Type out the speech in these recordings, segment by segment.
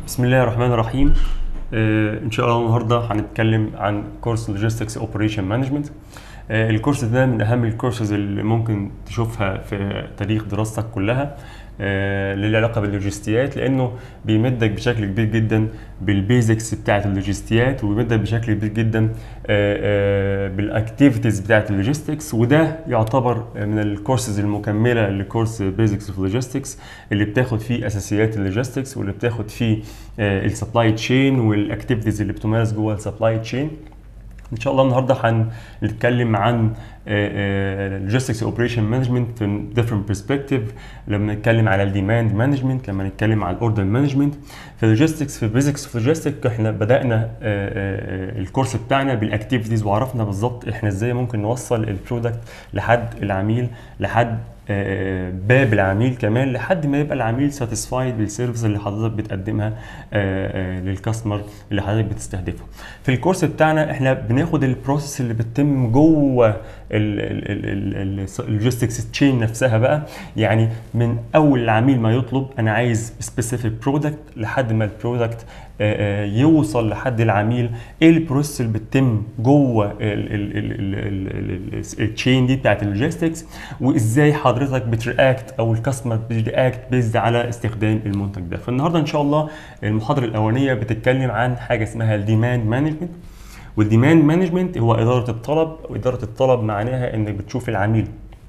بسم الله الرحمن الرحيم آه، ان شاء الله النهارده هنتكلم عن كورس لوجيستكس اوبريشن مانجمنت الكورس ده من اهم الكورسز اللي ممكن تشوفها في تاريخ دراستك كلها آه، اللي له علاقه باللوجستيات لانه بيمدك بشكل كبير جدا بالبيزكس بتاعه اللوجستيات وبيمدك بشكل كبير جدا بالاكتيفيتيز بتاعه اللوجيستكس وده يعتبر من الكورسز المكمله لكورس بيزكس اوف لوجيستكس اللي بتاخد فيه اساسيات اللوجيستكس واللي بتاخد فيه السبلاي تشين والاكتيفيتيز اللي بتمارس جوه السبلاي تشين ان شاء الله النهارده هنتكلم عن لوجيستكس اوبريشن مانجمنت في ديفرنت برسبكتيف لما نتكلم على الديماند مانجمنت لما نتكلم على الاوردر مانجمنت في اللوجيستكس في بيزكس اوف لوجيستكس احنا بدانا الكورس بتاعنا بالاكتيفيتيز وعرفنا بالظبط احنا ازاي ممكن نوصل البرودكت لحد العميل لحد باب العميل كمان لحد ما يبقى العميل ساتيسفايد بالسيرفيس اللي حضرتك بتقدمها للكاستمر اللي حضرتك بتستهدفه. في الكورس بتاعنا احنا بناخد البروسيس اللي بتتم جوه اللوجيستكس تشين نفسها بقى يعني من اول العميل ما يطلب انا عايز سبيسيفيك برودكت لحد ما البرودكت يوصل لحد العميل ايه البروسيس اللي بتتم جوه التشين دي بتاعت اللوجيستكس وازاي حضرتك بترياكت او الكاستمر بيرياكت بيزد على استخدام المنتج ده فالنهارده ان شاء الله المحاضره الاولانيه بتتكلم عن حاجه اسمها الديماند مانجمنت والديماند مانجمنت هو اداره الطلب واداره الطلب معناها انك بتشوف العميل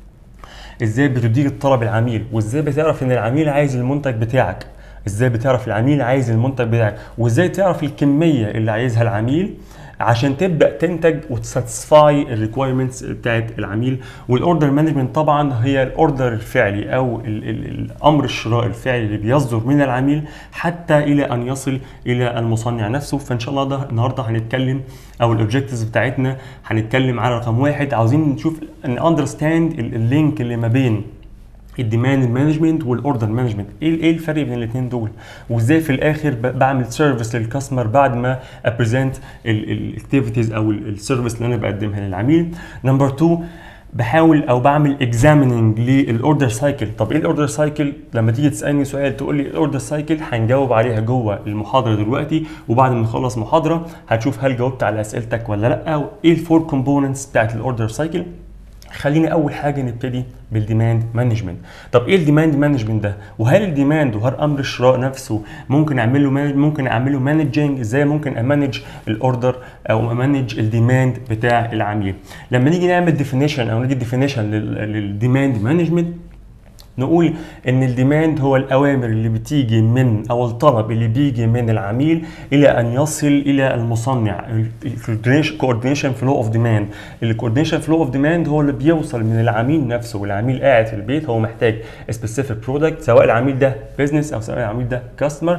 ازاي بتدير الطلب العميل وازاي بتعرف ان العميل عايز المنتج بتاعك ازاي بتعرف العميل عايز المنتج بتاعك وازاي تعرف الكميه اللي عايزها العميل عشان تبدا تنتج وتساتسفاي الريكويرمنتس بتاعت العميل والاوردر مانجمنت طبعا هي الاوردر الفعلي او ال ال الامر الشراء الفعلي اللي بيصدر من العميل حتى الى ان يصل الى المصنع نفسه فان شاء الله ده النهارده هنتكلم او الاوبجكتيفز بتاعتنا هنتكلم على رقم واحد عاوزين نشوف ان اندرستاند اللينك اللي ما بين الديماند مانجمنت والاوردر مانجمنت ايه ايه الفرق بين الاثنين دول وازاي في الاخر بعمل سيرفيس للكاستمر بعد ما ابريزنت الاكتيفيتيز او السيرفيس اللي انا بقدمها للعميل نمبر 2 بحاول او بعمل اكزاميننج للاوردر سايكل طب ايه الاوردر سايكل لما تيجي تسالني سؤال تقول لي الاوردر سايكل هنجاوب عليها جوه المحاضره دلوقتي وبعد ما نخلص محاضره هتشوف هل جاوبت على اسئلتك ولا لا وايه الفور كومبوننتس بتاعت الاوردر سايكل خلينا اول حاجه نبتدي بالديماند مانجمنت طب ايه الديماند مانجمنت ده وهل الديماند وهل امر الشراء نفسه ممكن اعمل له ممكن اعمل له مانجنج ازاي ممكن امانج الاوردر او امانج الديماند بتاع العميل لما نيجي نعمل ديفينيشن او نيجي ديفينيشن للديماند مانجمنت نقول ان الديماند هو الاوامر اللي بتيجي من او الطلب اللي بيجي من العميل الى ان يصل الى المصنع الكوردينيشن فلو اوف ديماند الكوردينيشن فلو اوف ديماند هو اللي بيوصل من العميل نفسه والعميل قاعد في البيت هو محتاج سبيسيفيك برودكت سواء العميل ده بزنس او سواء العميل ده كاستمر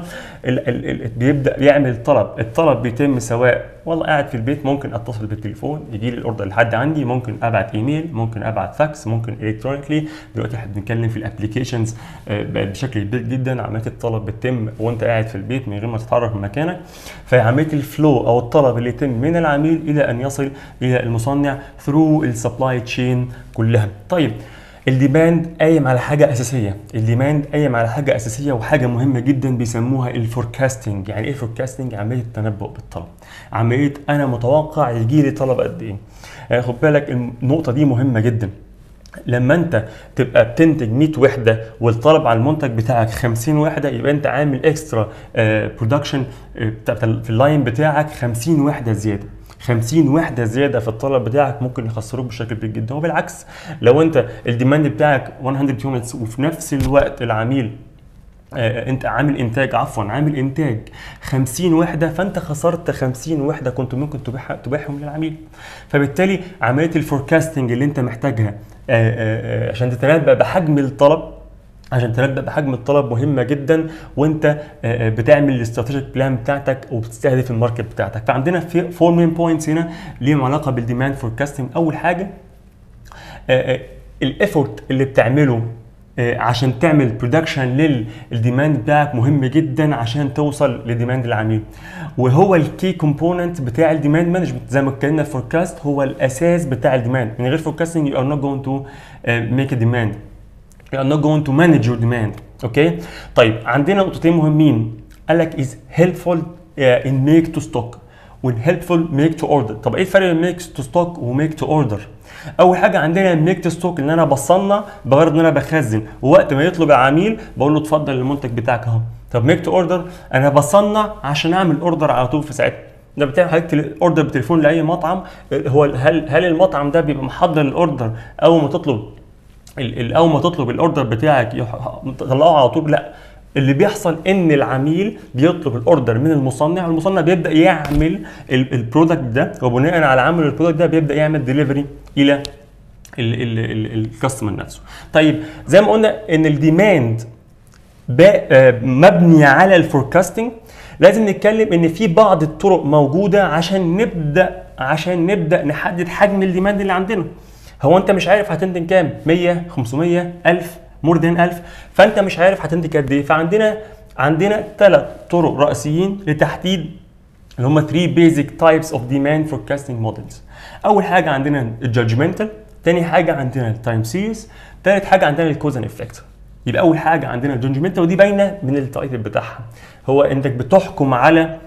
بيبدا يعمل طلب الطلب بيتم سواء والله قاعد في البيت ممكن اتصل بالتليفون يجي لي الاوردر لحد عندي ممكن ابعت ايميل ممكن ابعت فاكس ممكن الكترونيكلي دلوقتي احنا بنتكلم في الابلكيشنز بشكل كبير جدا عمليه الطلب بتتم وانت قاعد في البيت من غير ما تتحرك من مكانك فعمليه الفلو او الطلب اللي يتم من العميل الى ان يصل الى المصنع ثرو السبلاي تشين كلها طيب الديماند قايم على حاجه اساسيه الديماند قايم على حاجه اساسيه وحاجه مهمه جدا بيسموها الفوركاستنج يعني ايه فوركاستنج عمليه التنبؤ بالطلب عمليه انا متوقع يجي لي طلب قد ايه يعني خد بالك النقطه دي مهمه جدا لما انت تبقى بتنتج 100 وحده والطلب على المنتج بتاعك 50 وحده يبقى انت عامل اكسترا برودكشن في اللاين بتاعك 50 وحده زياده 50 وحده زياده في الطلب بتاعك ممكن يخسروك بشكل كبير جدا وبالعكس لو انت الديماند بتاعك 100 يونتس وفي نفس الوقت العميل آه انت عامل انتاج عفوا عامل انتاج 50 وحده فانت خسرت 50 وحده كنت ممكن تبيعها تبيعهم للعميل فبالتالي عمليه الفوركاستنج اللي انت محتاجها آه آه عشان تتنبأ بحجم الطلب عشان تنبأ بحجم الطلب مهمه جدا وانت بتعمل الاستراتيجيك بلان بتاعتك وبتستهدف الماركت بتاعتك فعندنا في فور مين بوينتس هنا ليهم علاقه بالديماند فوركاستنج اول حاجه الافورت اللي بتعمله عشان تعمل برودكشن للديماند بتاعك مهم جدا عشان توصل لديماند العميل وهو الكي كومبوننت بتاع الديماند مانجمنت زي ما اتكلمنا الفوركاست هو الاساس بتاع الديماند من غير فوركاستنج يو ار نوت جوينج تو ميك ا ديماند you are not going to manage your demand اوكي طيب عندنا نقطتين مهمين قال لك از هيلبفول ان ميك تو ستوك والهيلبفول ميك تو اوردر طب ايه الفرق بين ميك تو ستوك وميك تو اوردر اول حاجه عندنا ميك تو ستوك ان انا بصنع بغرض ان انا بخزن ووقت ما يطلب العميل بقول له اتفضل المنتج بتاعك اهو طب ميك تو اوردر انا بصنع عشان اعمل اوردر على طول في ساعتها ده بتعمل حضرتك اوردر بتليفون لاي مطعم هو هل هل المطعم ده بيبقى محضر الاوردر اول ما تطلب ال- ال- اول ما تطلب الاوردر بتاعك يح- تطلعه على طول لا اللي بيحصل ان العميل بيطلب الاوردر من المصنع المصنع بيبدا يعمل ال- البرودكت ده وبناء على عمل البرودكت ده بيبدا يعمل ديليفري الى الكاستمر نفسه طيب زي ما قلنا ان الديماند با- آه، مبني على الفوركاستنج لازم نتكلم ان في بعض الطرق موجوده عشان نبدا عشان نبدا نحدد حجم الديماند اللي عندنا هو انت مش عارف هتنتج كام 100 500 1000 مور ذان 1000 فانت مش عارف هتنتج قد ايه فعندنا عندنا ثلاث طرق رئيسيين لتحديد اللي هم 3 بيزك تايبس اوف ديماند فوركاستنج مودلز اول حاجه عندنا الجادجمنتال تاني حاجه عندنا التايم سيريز تالت حاجه عندنا الكوز اند افكت يبقى اول حاجه عندنا الجادجمنتال ودي باينه من التايتل بتاعها هو انك بتحكم على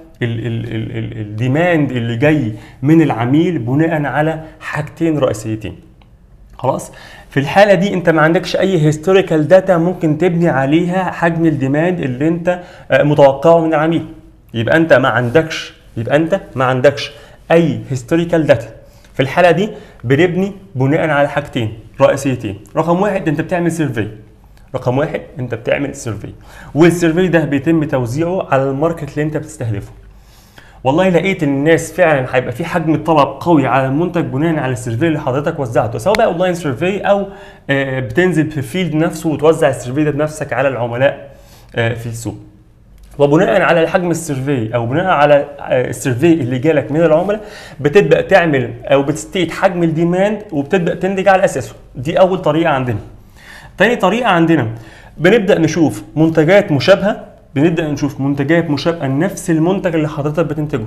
الديماند اللي جاي من العميل بناء على حاجتين رئيسيتين خلاص في الحاله دي انت ما عندكش اي هيستوريكال داتا ممكن تبني عليها حجم الديماند اللي انت آه، متوقعه من العميل يبقى انت ما عندكش يبقى انت ما عندكش اي هيستوريكال داتا في الحاله دي بنبني بناء على حاجتين رئيسيتين رقم واحد انت بتعمل سيرفي رقم واحد انت بتعمل سيرفي والسيرفي ده بيتم توزيعه على الماركت اللي انت بتستهدفه والله لقيت ان الناس فعلا هيبقى في حجم طلب قوي على المنتج بناء على السيرفي اللي حضرتك وزعته سواء بقى اونلاين سيرفي او آه، بتنزل في الفيلد نفسه وتوزع السيرفي ده بنفسك على العملاء آه، في السوق وبناء على حجم السيرفي او بناء على آه، السيرفي اللي جالك من العملاء بتبدا تعمل او بتستيت حجم الديماند وبتبدا تنتج على اساسه دي اول طريقه عندنا تاني طريقه عندنا بنبدا نشوف منتجات مشابهه بنبدا نشوف منتجات مشابهه لنفس المنتج اللي حضرتك بتنتجه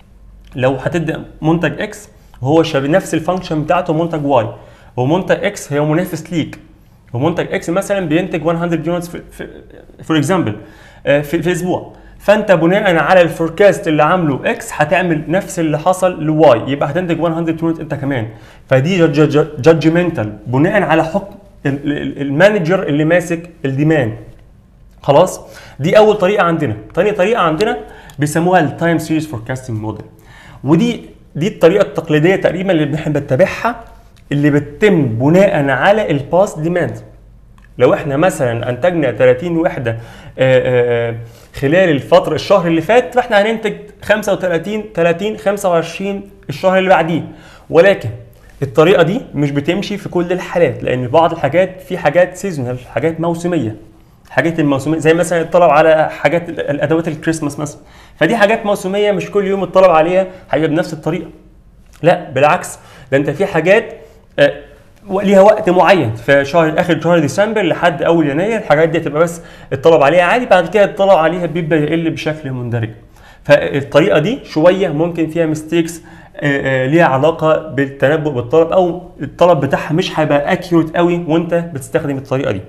لو هتبدا منتج اكس وهو شبه نفس الفانكشن بتاعته منتج واي ومنتج اكس هي منافس ليك ومنتج اكس مثلا بينتج 100 يونتس في فور اكزامبل في, في اسبوع فانت بناء على الفوركاست اللي عامله اكس هتعمل نفس اللي حصل لواي يبقى هتنتج 100 يونت انت كمان فدي جادجمنتال بناء على حكم ال- ال- المانجر اللي ماسك الديمان خلاص دي اول طريقه عندنا تاني طريقه عندنا بيسموها التايم سيريز فوركاستنج موديل ودي دي الطريقه التقليديه تقريبا اللي احنا بنتبعها اللي بتتم بناء على الباست ديماند لو احنا مثلا انتجنا 30 وحده آه، آه، آه، خلال الفتره الشهر اللي فات فاحنا هننتج 35 30 25 الشهر اللي بعديه ولكن الطريقه دي مش بتمشي في كل الحالات لان بعض الحاجات في حاجات سيزونال حاجات موسميه حاجات الموسميه زي مثلا الطلب على حاجات ال- الادوات الكريسماس مثلا فدي حاجات موسميه مش كل يوم الطلب عليها هيبقى بنفس الطريقه لا بالعكس ده انت في حاجات آه، ليها وقت معين في شهر اخر شهر ديسمبر لحد اول يناير الحاجات دي هتبقى بس الطلب عليها عادي بعد كده الطلب عليها بيبدا يقل بشكل مندرج فالطريقه دي شويه ممكن فيها ميستيكس ليها علاقه بالتنبؤ بالطلب او الطلب بتاعها مش هيبقى اكيوريت قوي وانت بتستخدم الطريقه دي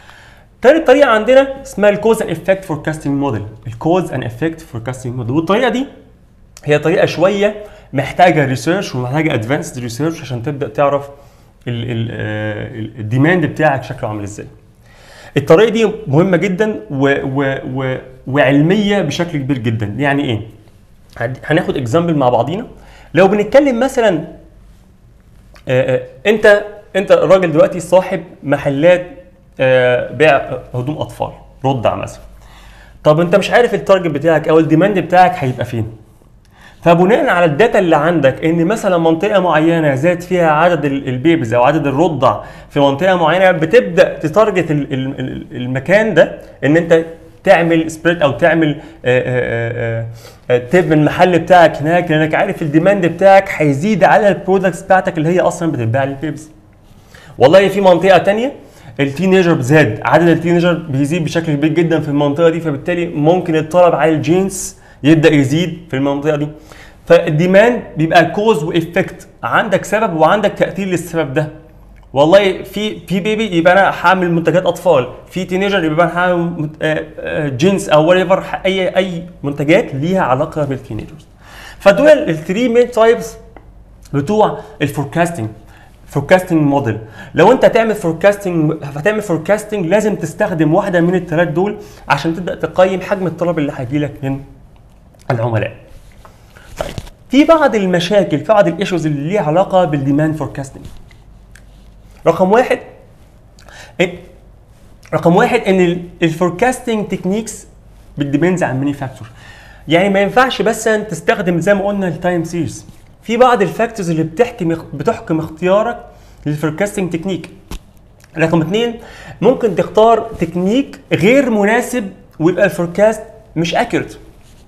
تالت طريقه عندنا اسمها الكوز اند افكت فوركاستنج موديل الكوز اند افكت فوركاستنج موديل والطريقه دي هي طريقه شويه محتاجه ريسيرش ومحتاجه ادفانسد ريسيرش عشان تبدا تعرف الديماند بتاعك شكله عامل ازاي الطريقه دي مهمه جدا و و و وعلميه بشكل كبير جدا يعني ايه هد- هناخد اكزامبل مع بعضينا لو بنتكلم مثلا آه، آه، انت انت راجل دلوقتي صاحب محلات آه، بيع هدوم اطفال رضع مثلا طب انت مش عارف التارجت بتاعك او الديماند بتاعك هيبقى فين فبناء على الداتا اللي عندك ان مثلا منطقه معينه زاد فيها عدد ال- البيبز او عدد الرضع في منطقه معينه بتبدا تتارجت ال- ال- ال- المكان ده ان انت تعمل سبريد او تعمل آه، آه، آه، آه، تبني المحل بتاعك هناك لانك عارف الديماند بتاعك هيزيد على البرودكتس بتاعتك اللي هي اصلا بتتباع للبيبز والله في منطقه تانية التينيجر زاد عدد التينيجر بيزيد بشكل كبير جدا في المنطقه دي فبالتالي ممكن الطلب على الجينز يبدا يزيد في المنطقه دي فالديماند بيبقى كوز وافكت عندك سبب وعندك تاثير للسبب ده والله في في بيبي يبقى انا هعمل منتجات اطفال في تينيجر يبقى انا هعمل جينز او whatever اي اي منتجات ليها علاقه بالتينيجرز فدول الثري مين تايبس بتوع الفوركاستنج فوركاستنج موديل لو انت هتعمل فوركاستنج هتعمل فوركاستنج لازم تستخدم واحده من الثلاث دول عشان تبدا تقيم حجم الطلب اللي هيجي لك من العملاء طيب في بعض المشاكل في بعض الايشوز اللي ليها علاقه بالديماند فوركاستنج رقم واحد إن- رقم واحد ان الفوركاستنج تكنيكس بتديبندز على المانيفاكتشر يعني ما ينفعش بس أن تستخدم زي ما قلنا التايم سيريز في بعض الفاكتورز اللي بتحكم بتحكم اختيارك للفوركاستنج تكنيك رقم اثنين ممكن تختار تكنيك غير مناسب ويبقى الفوركاست مش اكيوريت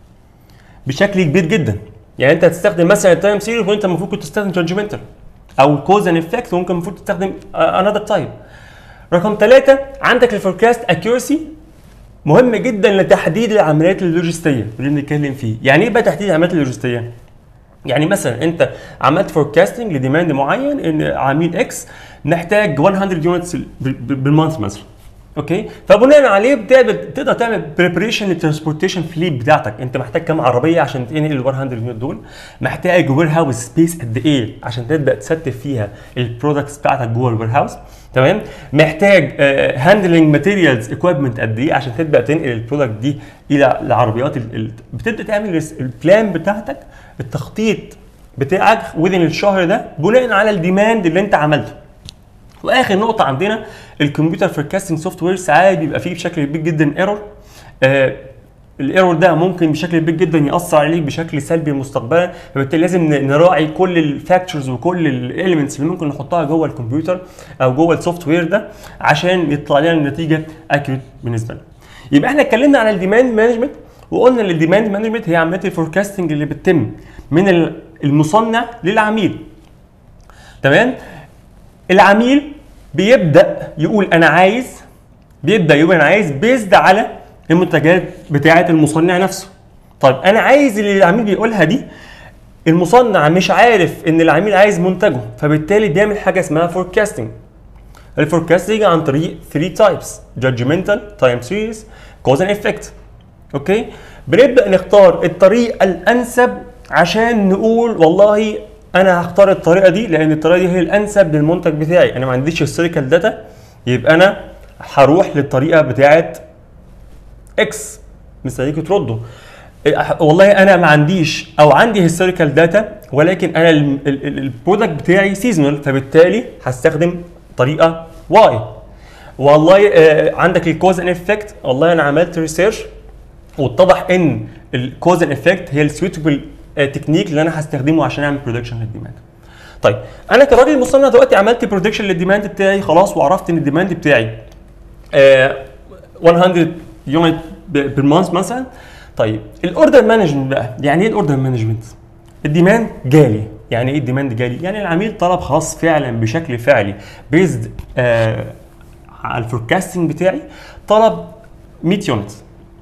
بشكل كبير جدا يعني انت هتستخدم مثلا التايم سيريز وانت المفروض كنت تستخدم جادجمنتال او كوز اند افكت وممكن المفروض تستخدم انذر تايب رقم ثلاثة عندك الفوركاست اكيورسي مهم جدا لتحديد العمليات اللوجستيه اللي بنتكلم فيه يعني ايه بقى تحديد العمليات اللوجستيه يعني مثلا انت عملت فوركاستنج لديماند معين ان عميل اكس محتاج 100 يونتس بالمانث مثلا اوكي فبناء عليه بتقدر تقدر تعمل بريبريشن للترانسبورتيشن فليت بتاعتك انت محتاج كام عربيه عشان تنقل ال 100 يونت دول محتاج وير هاوس سبيس قد ايه عشان تبدا تستف فيها البرودكتس بتاعتك جوه الوير هاوس تمام محتاج هاندلنج ماتيريالز اكويبمنت قد ايه عشان تبدا تنقل البرودكت دي الى العربيات ال- ال- بتبدا تعمل الس- البلان بتاعتك التخطيط بتاعك وذن الشهر ده بناء على الديماند اللي انت عملته واخر نقطه عندنا الكمبيوتر فوركاستنج سوفت وير ساعات بيبقى فيه بشكل كبير جدا ايرور آه الايرور ده ممكن بشكل كبير جدا ياثر عليك بشكل سلبي مستقبلا فبالتالي لازم ن- نراعي كل الفاكتورز وكل الاليمنتس اللي ممكن نحطها جوه الكمبيوتر او جوه السوفت وير ده عشان يطلع لنا النتيجه اكيوريت بالنسبه لنا يبقى احنا اتكلمنا على الديماند مانجمنت وقلنا ان الديماند مانجمنت هي عمليه الفوركاستنج اللي بتتم من ال- المصنع للعميل تمام العميل بيبدا يقول انا عايز بيبدا يقول انا عايز بيزد على المنتجات بتاعه المصنع نفسه طيب انا عايز اللي العميل بيقولها دي المصنع مش عارف ان العميل عايز منتجه فبالتالي بيعمل حاجه اسمها فوركاستنج الفوركاستنج عن طريق 3 تايبس جادجمنتال تايم سيريز كوز اند افكت اوكي بنبدا نختار الطريقه الانسب عشان نقول والله انا هختار الطريقه دي لان الطريقه دي هي الانسب للمنتج بتاعي انا ما عنديش هيستوريكال داتا يبقى انا هروح للطريقه بتاعه اكس مستنيكوا تردوا إيه، والله انا ما عنديش او عندي هيستوريكال داتا ولكن انا البرودكت بتاعي سيزونال فبالتالي هستخدم طريقه واي والله آه، عندك الكوز ان افكت والله انا عملت ريسيرش واتضح ان الكوز ان افكت هي السويتبل تكنيك اللي انا هستخدمه عشان اعمل برودكشن للديماند طيب انا كراجل مصنع دلوقتي عملت برودكشن للديماند بتاعي خلاص وعرفت ان الديماند بتاعي آه، 100 يونت بالمانث مثلا طيب الاوردر مانجمنت بقى يعني ايه الاوردر مانجمنت الديماند جالي يعني ايه الديماند جالي يعني العميل طلب خلاص فعلا بشكل فعلي بيزد آه على الفوركاستنج بتاعي طلب 100 يونت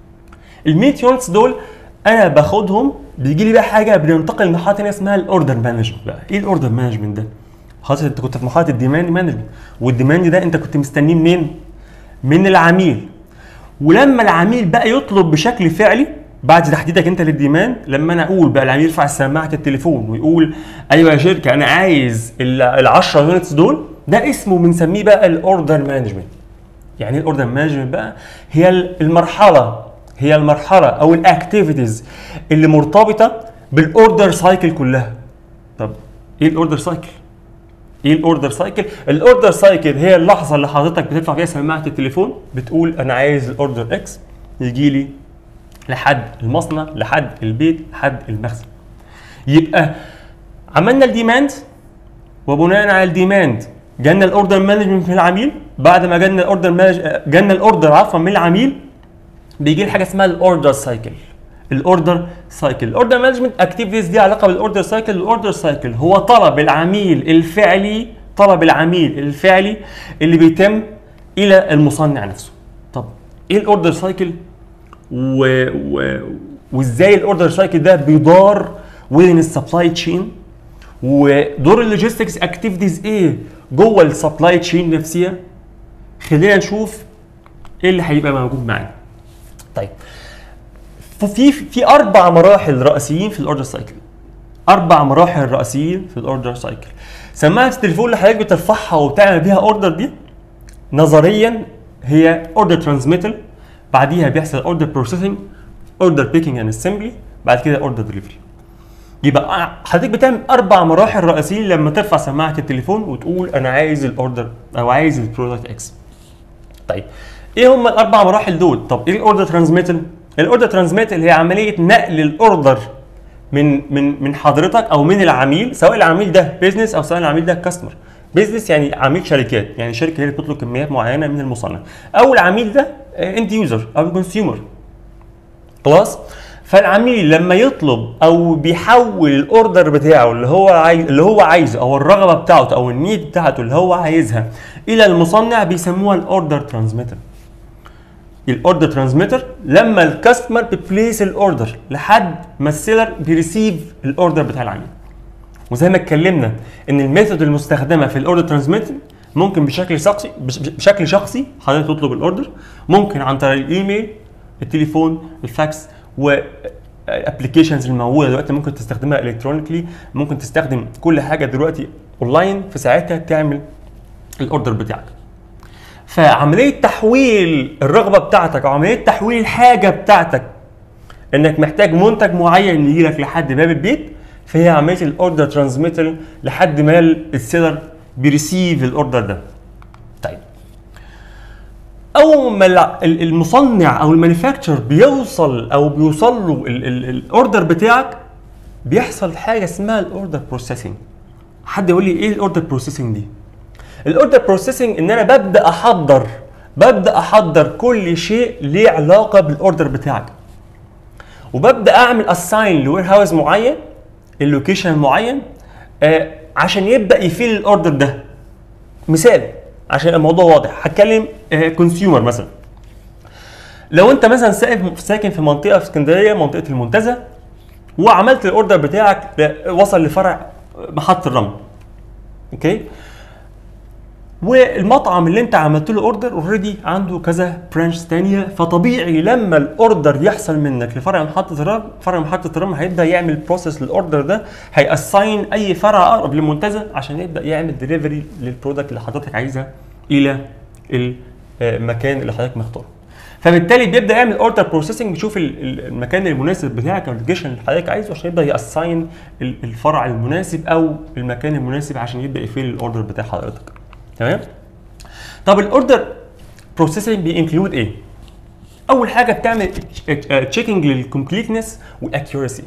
ال 100 يونتس دول انا باخدهم بيجي لي بقى حاجه بننتقل لمرحله ثانيه اسمها الاوردر مانجمنت بقى ايه الاوردر مانجمنت ده خلاص انت كنت في مرحله الديماند مانجمنت والديماند ده انت كنت مستنيه منين من العميل ولما العميل بقى يطلب بشكل فعلي بعد تحديدك انت للديماند لما انا اقول بقى العميل يرفع سماعه التليفون ويقول ايوه يا شركه انا عايز ال 10 يونتس دول ده اسمه بنسميه بقى الاوردر مانجمنت يعني ايه الاوردر مانجمنت بقى هي المرحله هي المرحله او الاكتيفيتيز اللي مرتبطه بالاوردر سايكل كلها طب ايه الاوردر سايكل ايه الاوردر سايكل الاوردر سايكل هي اللحظه اللي حضرتك بترفع فيها سماعه التليفون بتقول انا عايز الاوردر اكس يجي لي لحد المصنع لحد البيت لحد المخزن يبقى عملنا الديماند وبناء على الديماند جالنا الاوردر مانجمنت من العميل بعد ما جالنا الاوردر مانج جالنا الاوردر عفوا من العميل بيجي لي حاجه اسمها الاوردر سايكل الاوردر سايكل الاوردر مانجمنت اكتيفيتيز دي علاقه بالاوردر سايكل الاوردر سايكل هو طلب العميل الفعلي طلب العميل الفعلي اللي بيتم الى المصنع نفسه طب ايه الاوردر سايكل و... و... وازاي الاوردر سايكل ده بيدار وين السبلاي تشين ودور اللوجيستكس اكتيفيتيز ايه جوه السبلاي تشين نفسها خلينا نشوف ايه اللي هيبقى موجود معانا طيب ففي في اربع مراحل رئيسيين في الاوردر سايكل اربع مراحل رئيسيين في الاوردر سايكل سماعه التليفون اللي حضرتك بترفعها وبتعمل بيها اوردر دي نظريا هي اوردر ترانسميتال بعديها بيحصل اوردر بروسيسنج اوردر بيكينج اند اسمبلي بعد كده اوردر دليفري يبقى حضرتك بتعمل اربع مراحل رئيسيين لما ترفع سماعه التليفون وتقول انا عايز الاوردر او عايز البرودكت اكس طيب ايه هم الاربع مراحل دول طب ايه الاوردر ترانسميتال الاوردر ترانسميتال هي عمليه نقل الاوردر من من من حضرتك او من العميل سواء العميل ده بيزنس او سواء العميل ده كاستمر بيزنس يعني عميل شركات يعني شركه هي اللي بتطلب كميات معينه من المصنع او العميل ده اند يوزر او كونسيومر خلاص فالعميل لما يطلب او بيحول الاوردر بتاعه اللي هو عايز اللي هو عايزه او الرغبه بتاعته او النيد بتاعته اللي هو عايزها الى المصنع بيسموها الاوردر ترانسميتر الاوردر ترانسميتر لما الكاستمر بيبليس الاوردر لحد ما السيلر بيريسيف الاوردر بتاع العميل وزي ما اتكلمنا ان الميثود المستخدمه في الاوردر ترانسميتر ممكن بشكل شخصي بش- بشكل شخصي حضرتك تطلب الاوردر ممكن عن طريق الايميل التليفون الفاكس و ابلكيشنز الموجوده دلوقتي ممكن تستخدمها الكترونيكلي ممكن تستخدم كل حاجه دلوقتي اونلاين في ساعتها تعمل الاوردر بتاعك فعمليه تحويل الرغبه بتاعتك او عمليه تحويل الحاجه بتاعتك انك محتاج منتج معين يجي لك لحد باب البيت فهي عمليه الاوردر ترانسميتر لحد ما السيلر بيريسيف الاوردر ده طيب اول ما الع- ال- المصنع او المانيفاكتشر بيوصل او بيوصل له الاوردر بتاعك بيحصل حاجه اسمها الاوردر بروسيسنج حد يقول لي ايه الاوردر بروسيسنج دي الاوردر بروسيسنج ان انا ببدا احضر ببدا احضر كل شيء ليه علاقه بالاوردر بتاعك وببدا اعمل اساين لوير هاوس معين اللوكيشن معين آه عشان يبدا يفيل الاوردر ده مثال عشان الموضوع واضح هتكلم كونسيومر مثلا لو انت مثلا ساكن ساكن في منطقه في اسكندريه منطقه المنتزه وعملت الاوردر بتاعك ل- وصل لفرع محطه الرمل اوكي والمطعم اللي انت عملت له اوردر اوريدي عنده كذا برانش ثانيه فطبيعي لما الاوردر يحصل منك لفرع محطه الرمل فرع محطه الرمل هيبدا يعمل بروسيس للاوردر ده هيأساين اي فرع اقرب للمنتزه عشان يبدا يعمل ديليفري للبرودكت اللي حضرتك عايزها الى المكان اللي حضرتك مختاره فبالتالي بيبدا يعمل اوردر بروسيسنج بيشوف ال- ال- المكان المناسب بتاعك او اللوكيشن اللي حضرتك عايزه عشان يبدا يأساين ال- الفرع المناسب او المكان المناسب عشان يبدا يفيل الاوردر بتاع حضرتك تمام طب الاوردر بروسيسنج بينكلود ايه اول حاجه بتعمل تشيكنج للكومبليتنس والاكيورسي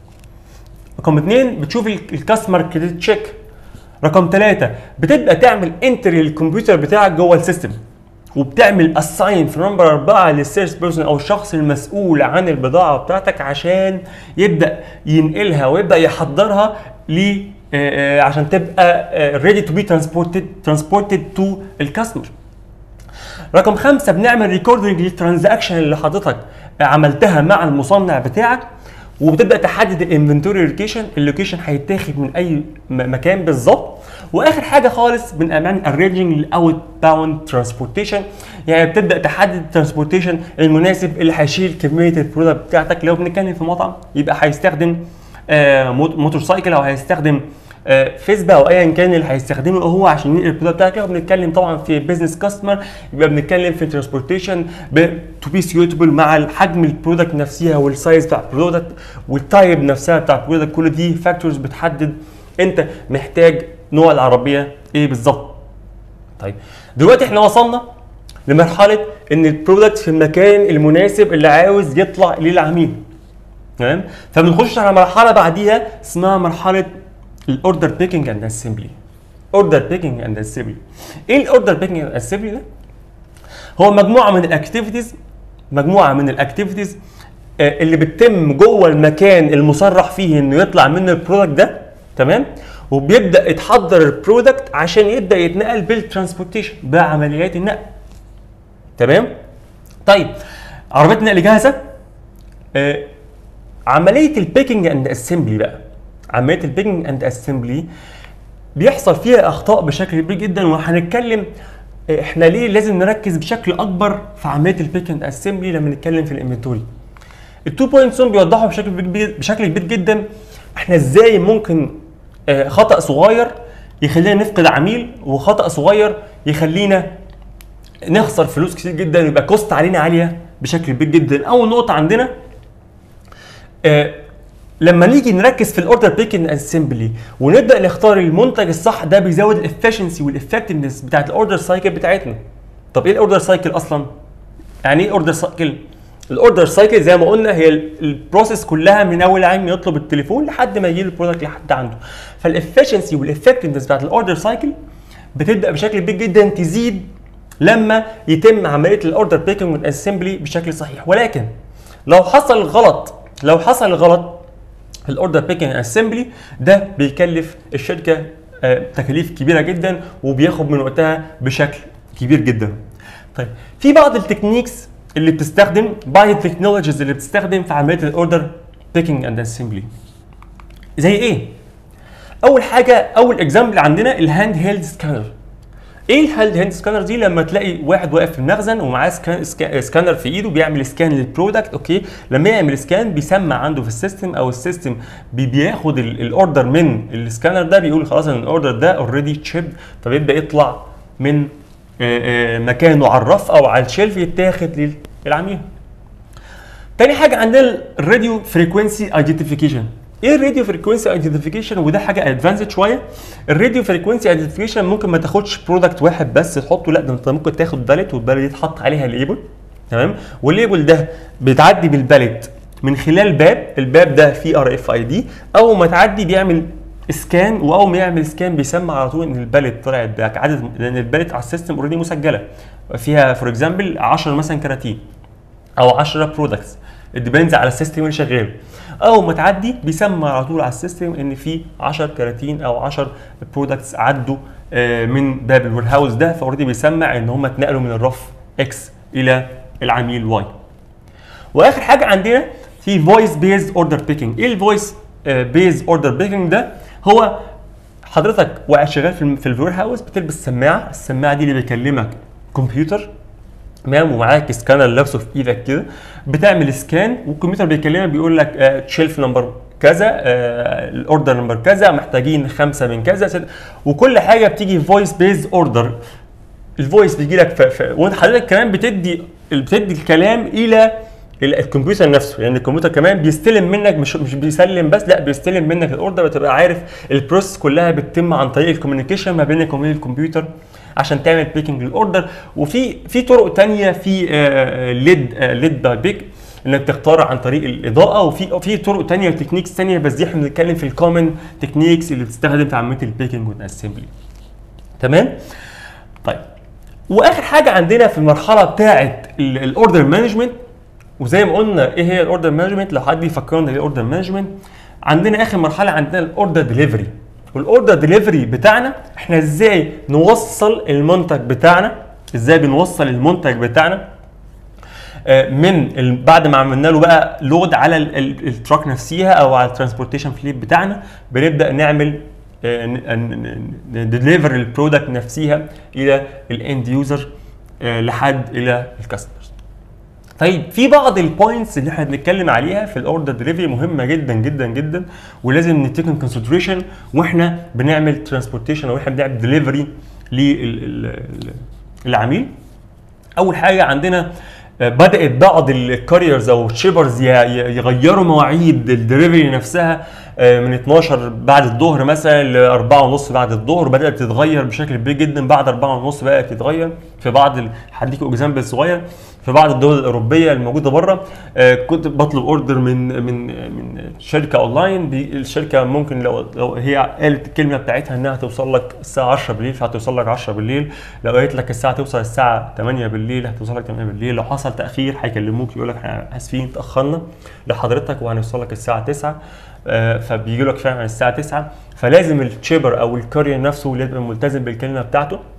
رقم اثنين بتشوف الكاستمر كريدت تشيك رقم ثلاثة بتبدا تعمل انتري للكمبيوتر بتاعك جوه السيستم وبتعمل اساين في نمبر أربعة للسيرس بيرسون أو الشخص المسؤول عن البضاعة بتاعتك عشان يبدأ ينقلها ويبدأ يحضرها ل آه، آه، عشان تبقى ريدي تو بي ترانسبورتد ترانسبورتد تو الكاستمر رقم خمسة بنعمل ريكوردنج للترانزاكشن اللي حضرتك عملتها مع المصنع بتاعك وبتبدا تحدد الانفنتوري لوكيشن اللوكيشن هيتاخد من اي م- مكان بالظبط واخر حاجه خالص بنعمل ارينجنج للاوت باوند ترانسبورتيشن يعني بتبدا تحدد الترانسبورتيشن المناسب اللي هيشيل كميه البرودكت بتاعتك لو بنتكلم في مطعم يبقى هيستخدم آه، موت- موتور سايكل او هيستخدم آه، فيسبا او ايا كان اللي هيستخدمه هو عشان ينقل البرودكت بتاعك لو بنتكلم طبعا في بزنس كاستمر يبقى بنتكلم في ترانسبورتيشن تو بي سيوتبل مع حجم البرودكت نفسها والسايز بتاع البرودكت والتايب نفسها بتاع البرودكت كل دي فاكتورز بتحدد انت محتاج نوع العربيه ايه بالظبط طيب دلوقتي احنا وصلنا لمرحله ان البرودكت في المكان المناسب اللي عاوز يطلع للعميل تمام فبنخش على مرحله بعديها اسمها مرحله الاوردر بيكنج اند اسمبلي اوردر بيكنج اند اسمبلي ايه الاوردر بيكنج اند اسمبلي ده هو مجموعه من الاكتيفيتيز مجموعه من الاكتيفيتيز اللي بتتم جوه المكان المصرح فيه انه يطلع منه البرودكت ده تمام وبيبدا يتحضر البرودكت عشان يبدا يتنقل بالترانسبورتيشن بعمليات النقل تمام طيب عربيه النقل جاهزه آه عمليه البيكنج اند اسمبلي بقى عمليه البيكنج اند اسمبلي بيحصل فيها اخطاء بشكل كبير جدا وهنتكلم احنا ليه لازم نركز بشكل اكبر في عمليه البيكند اسمبلي لما نتكلم في الانفنتوري التو بوينتس بيوضحوا بشكل كبير بشكل كبير جدا احنا ازاي ممكن آه، خطا صغير يخلينا نفقد عميل وخطا صغير يخلينا نخسر فلوس كتير جدا ويبقى كوست علينا عاليه بشكل كبير جدا اول نقطه عندنا آه، لما نيجي نركز في الاوردر بيكنج اسمبلي ونبدا نختار المنتج الصح ده بيزود الافشنسي والافكتفنس بتاعت الاوردر سايكل بتاعتنا طب ايه الاوردر سايكل اصلا يعني ايه اوردر سايكل الاوردر سايكل زي ما قلنا هي البروسيس كلها من اول عين يطلب التليفون لحد ما يجي البرودكت لحد عنده فالافشنسي والافكتفنس بتاعت الاوردر سايكل بتبدا بشكل كبير جدا تزيد لما يتم عمليه الاوردر بيكنج والاسمبلي بشكل صحيح ولكن لو حصل غلط لو حصل غلط في الاوردر بيكنج اسمبلي ده بيكلف الشركه آه، تكاليف كبيره جدا وبياخد من وقتها بشكل كبير جدا طيب في بعض التكنيكس اللي بتستخدم بعض التكنولوجيز اللي بتستخدم في عمليه الاوردر بيكنج اند اسمبلي زي ايه اول حاجه اول اكزامبل عندنا الهاند هيلد سكانر ايه الهاند هيلد سكانر دي لما تلاقي واحد واقف في المخزن ومعاه سكان سكا- سكانر في ايده بيعمل سكان للبرودكت اوكي لما يعمل سكان بيسمع عنده في السيستم او السيستم بي- بياخد ال- الاوردر من السكانر ده بيقول خلاص ان الاوردر ده اوريدي تشيب فبيبدا يطلع من آه، آه، مكانه على الرف او على الشيلف يتاخد للعميل تاني حاجه عندنا الراديو فريكوينسي ايدنتيفيكيشن ايه الراديو فريكوينسي ايدنتيفيكيشن وده حاجه ادفانسد شويه الراديو فريكوينسي ايدنتيفيكيشن ممكن ما تاخدش برودكت واحد بس تحطه لا ده انت ممكن تاخد باليت والباليت دي تحط عليها ليبل تمام والليبل ده بتعدي بالباليت من خلال باب الباب ده فيه ار اف اي دي اول ما تعدي بيعمل سكان واول ما يعمل سكان بيسمع على طول ان الباليت طلعت بعدد لان الباليت على السيستم اوريدي مسجله فيها فور اكزامبل 10 مثلا كراتين او 10 برودكتس ديبيندز على السيستم اللي شغال اول ما تعدي بيسمع على طول على السيستم ان في 10 كراتين او 10 برودكتس عدوا آه، من باب الوير هاوس ده فاوريدي بيسمع ان هم اتنقلوا من الرف اكس الى العميل واي واخر حاجه عندنا في فويس بيز اوردر بيكنج ايه الفويس بيز اوردر بيكنج ده هو حضرتك وقاعد شغال في, في الوير هاوس بتلبس سماعه السماعه دي اللي بيكلمك كمبيوتر تمام ومعاك سكانر لابسه في ايدك كده بتعمل سكان والكمبيوتر بيكلمك بيقول لك تشيلف نمبر كذا آه، الاوردر نمبر كذا محتاجين خمسه من كذا ست- وكل حاجه بتيجي فويس بيز اوردر الفويس بيجي لك ف... ف... وانت حضرتك كمان بتدي بتدي الكلام الى ال- الكمبيوتر نفسه يعني الكمبيوتر كمان بيستلم منك مش مش بيسلم بس لا بيستلم منك الاوردر بتبقى عارف البروسيس كلها بتتم عن طريق الكوميونيكيشن ما بينك وبين الكمبيوتر عشان تعمل بيكنج للاوردر وفي في طرق تانية في ليد ليد باي بيك انك تختار عن طريق الاضاءه وفي في طرق تانية وتكنيكس تانية بس دي احنا بنتكلم في الكومن تكنيكس اللي بتستخدم في عمليه البيكنج والاسمبلي تمام طيب واخر حاجه عندنا في المرحله بتاعه الاوردر مانجمنت وزي ما قلنا ايه هي الاوردر مانجمنت لو حد يفكرنا ايه الاوردر مانجمنت عندنا اخر مرحله عندنا الاوردر ديليفري والاوردر ديليفري بتاعنا احنا ازاي نوصل المنتج بتاعنا ازاي بنوصل المنتج بتاعنا آه، من ال- بعد ما عملنا له بقى لود على ال- ال- التراك نفسها او على الترانسبورتيشن فليت بتاعنا بنبدا نعمل ديليفر البرودكت نفسها الى الاند يوزر لحد الى الكاستمرز طيب في بعض البوينتس اللي احنا بنتكلم عليها في الاوردر ديليفري مهمه جدا جدا جدا ولازم نتيك ان كونسيدريشن واحنا بنعمل ترانسبورتيشن او احنا بنعمل ديليفري للعميل اول حاجه عندنا آه، بدات بعض الكاريرز او الشيبرز يغيروا مواعيد الدليفري نفسها آه، من 12 بعد الظهر مثلا ل 4 ونص بعد الظهر بدات تتغير بشكل كبير جدا بعد 4 ونص بدات تتغير في بعض ال- هديكوا اكزامبل صغير في بعض الدول الاوروبيه الموجوده بره آه، كنت بطلب اوردر من من من شركه اونلاين بي- الشركه ممكن لو لو هي قالت الكلمه بتاعتها انها توصل لك الساعه 10 بالليل فهتوصل لك 10 بالليل لو قالت لك الساعه توصل الساعه 8 بالليل هتوصل لك 8 بالليل لو حصل تاخير هيكلموك يقول لك احنا اسفين اتاخرنا لحضرتك وهنوصل لك الساعه 9 آه، فبيجي لك فعلا الساعه 9 فلازم التشيبر او الكارير نفسه اللي يبقى ملتزم بالكلمه بتاعته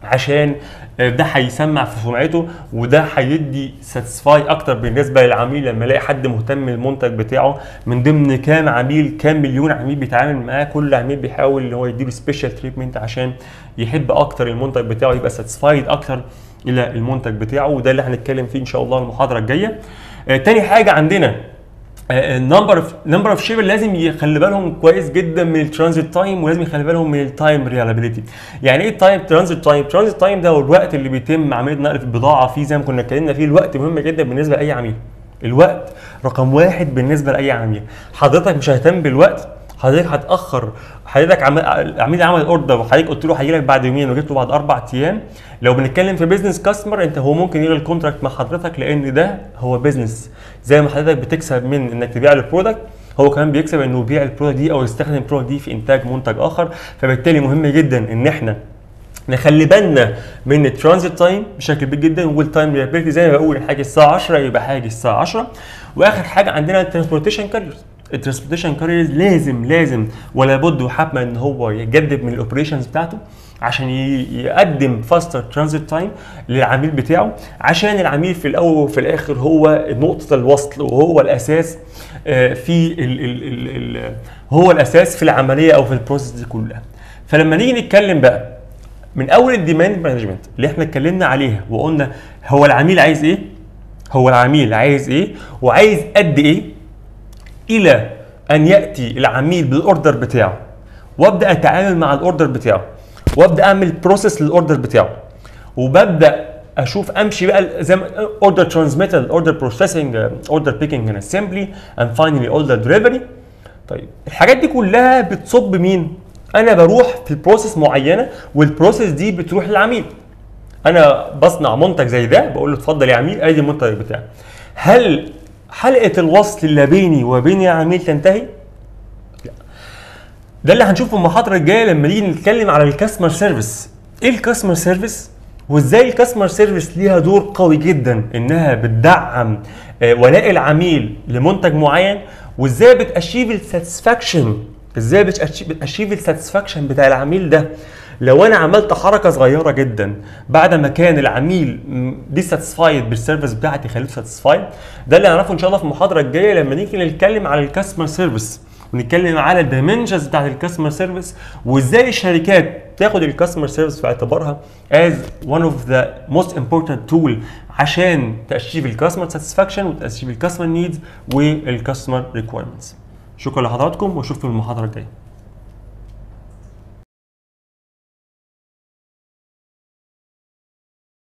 عشان آه، ده هيسمع في سمعته وده هيدي ساتسفاي اكتر بالنسبه للعميل لما يلاقي حد مهتم بالمنتج بتاعه من ضمن كام عميل كام مليون عميل بيتعامل معاه كل عميل بيحاول ان هو يديله سبيشال تريتمنت عشان يحب اكتر المنتج بتاعه يبقى ساتسفايد اكتر الى المنتج بتاعه وده اللي هنتكلم فيه ان شاء الله المحاضره الجايه آه، تاني حاجه عندنا النمبر اوف نمبر اوف شيبر لازم يخلي بالهم كويس جدا من الترانزيت تايم ولازم يخلي بالهم من التايم ريلابيلتي يعني ايه التايم ترانزيت تايم ترانزيت تايم ده هو الوقت اللي بيتم عمليه نقل البضاعه فيه زي ما كنا اتكلمنا فيه الوقت مهم جدا بالنسبه لاي عميل الوقت رقم واحد بالنسبه لاي عميل حضرتك مش هتهتم بالوقت حضرتك هتاخر حضرتك عمل العميل عمل اوردر وحضرتك قلت له هيجي لك بعد يومين وجبت له بعد اربع ايام لو بنتكلم في بيزنس كاستمر انت هو ممكن يلغي الكونتراكت مع حضرتك لان ده هو بيزنس زي ما حضرتك بتكسب من انك تبيع له البرودكت هو كمان بيكسب انه يبيع البرودكت دي او يستخدم البرودكت دي في انتاج منتج اخر فبالتالي مهم جدا ان احنا نخلي بالنا من الترانزيت تايم بشكل كبير جدا والتايم ريابيلتي زي ما بقول حاجه الساعه 10 يبقى حاجه الساعه 10 واخر حاجه عندنا الترانسبورتيشن كاريرز الترانسبورتيشن كاريرز لازم لازم ولا بد وحتما ان هو يجدد من الاوبريشنز بتاعته عشان ي- يقدم فاستر ترانزيت تايم للعميل بتاعه عشان العميل في الاول وفي الاخر هو نقطه الوصل وهو الاساس آه، في ال ال ال ال هو الاساس في العمليه او في البروسيس دي كلها فلما نيجي نتكلم بقى من اول الديماند مانجمنت اللي احنا اتكلمنا عليها وقلنا هو العميل عايز ايه هو العميل عايز ايه وعايز قد ايه الى ان ياتي العميل بالاوردر بتاعه وابدا اتعامل مع الاوردر بتاعه وابدا اعمل بروسيس للاوردر بتاعه وببدا اشوف امشي بقى زي ما اوردر ترانسميتال اوردر بروسيسنج اوردر بيكنج اند اسمبلي اند فاينلي اوردر دليفري طيب الحاجات دي كلها بتصب مين انا بروح في البروسيس معينه والبروسيس دي بتروح للعميل انا بصنع منتج زي ده بقول له اتفضل يا عميل ادي المنتج بتاعي هل حلقه الوصل اللي بيني وبين العميل تنتهي لا ده اللي هنشوفه في المحاضره الجايه لما نيجي نتكلم على الكاستمر سيرفيس ايه الكاستمر سيرفيس وازاي الكاستمر سيرفيس ليها دور قوي جدا انها بتدعم آه، ولاء العميل لمنتج معين وازاي بتاشيف الساتسفاكشن ازاي بتاشيف الساتسفاكشن بتاع العميل ده لو انا عملت حركه صغيره جدا بعد ما كان العميل ديساتسفايد بالسيرفيس بتاعتي خليته ساتسفايد ده اللي هنعرفه ان شاء الله في المحاضره الجايه لما نيجي نتكلم على الكاستمر سيرفيس ونتكلم على الدايمنشنز بتاعت الكاستمر سيرفيس وازاي الشركات تاخد الكاستمر سيرفيس في اعتبارها as one of the most important tool عشان تاشيف الكاستمر ساتسفاكشن وتاشيف الكاستمر نيدز والكاستمر ريكويرمنتس شكرا لحضراتكم واشوفكم في المحاضره الجايه